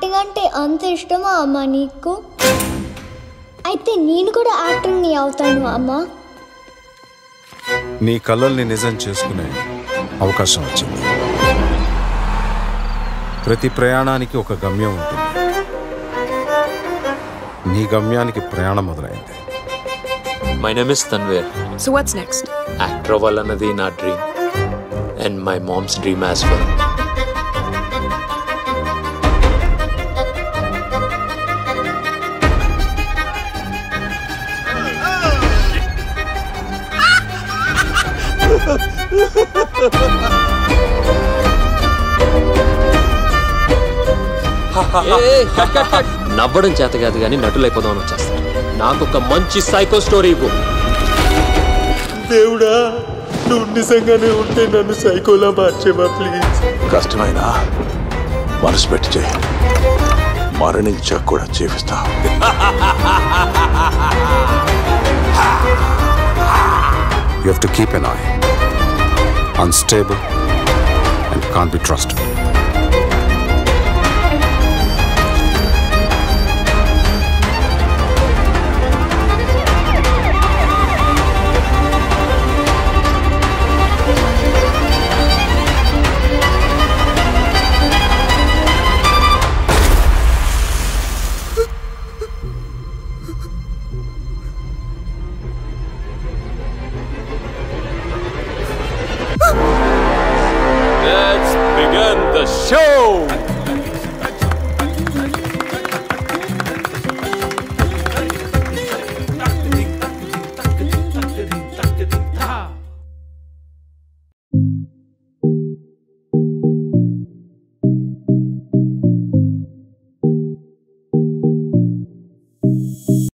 Acting అంటే అంత ఇష్టమా అమ్మ నీకు అయితే నేను కూడా యాక్టర్ని అవుతాను అమ్మా నీ కలల్ని నిజం చేసుకునే అవకాశం వచ్చింది ప్రతి ప్రయాణానికి ఒక గమ్యం ఉంటుంది నీ గమ్యానికి ప్రయాణం మొదలైంది my name is Tanveer So what's next? Actor అవ్వాలన్నది నా dream and my mom's dream as well నవ్వడం చేత కాదు కానీ నటులైపోదామని వచ్చేస్తాను నాకు ఒక మంచి సైకో స్టోరీ ఇవ్వు దేవుడా నువ్వు నిజంగానే ఉంటే నన్ను సైకోలా మార్చేవా ప్లీజ్ కష్టమైన మనసు పెట్టి చేయి మరణించాక కూడా చేపిస్తా You have to keep an eye. Unstable and can't be trusted. Let's begin the show!